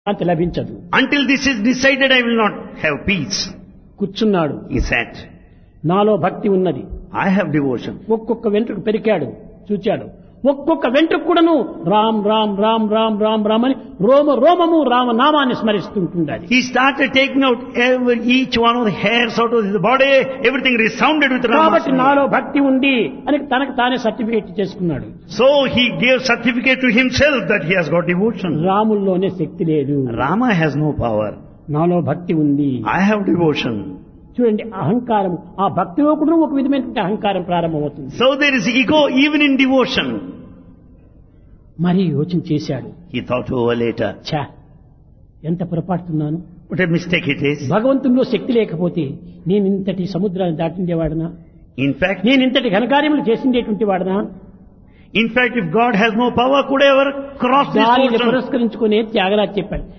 శాంతి లభించదు Until this is decided, I will not have peace. కూర్చున్నాడు He said, నాలో భక్తి ఉన్నది I have devotion. ఒక్కొక్క వెంట్రుకు పెరికాడు చూచాడు ఒక్కొక్క వెంట్రుకు కూడాను రామ్ రామ్ రామ్ రామ్ రామ్ రామ్ అని రోమ రోమము రామనామాన్ని స్మరిస్తుంటుండాలి He started taking out every, each one of the hairs out of his body. Everything resounded with కాబట్టి Rama's నాలో name. భక్తి ఉంది అని తనకు తానే సర్టిఫికేట్ చేసుకున్నాడు So he gave certificate to himself that he has got devotion. రాముల్లోనే శక్తి లేదు Rama has no power. నాలో భక్తి ఉంది I have devotion. చూడండి అహంకారం ఆ భక్తిలో కూడా ఒక విధమైనటువంటి అహంకారం ప్రారంభమవుతుంది So there is ego even in devotion. మరి యోచన చేశాడు He thought over later. ఛా ఎంత పొరపాటున్నాను What a mistake it is. భగవంతుల్లో శక్తి లేకపోతే నేను ఇంతటి సముద్రాన్ని దాటిండేవాడనా In fact, నేను ఇంతటి ఘనకార్యములు చేసిండేటువంటి వాడనా in fact, if God has no power, could I ever cross this దానిని ocean? పురస్కరించుకునే త్యాగరాజ్ చెప్పాడు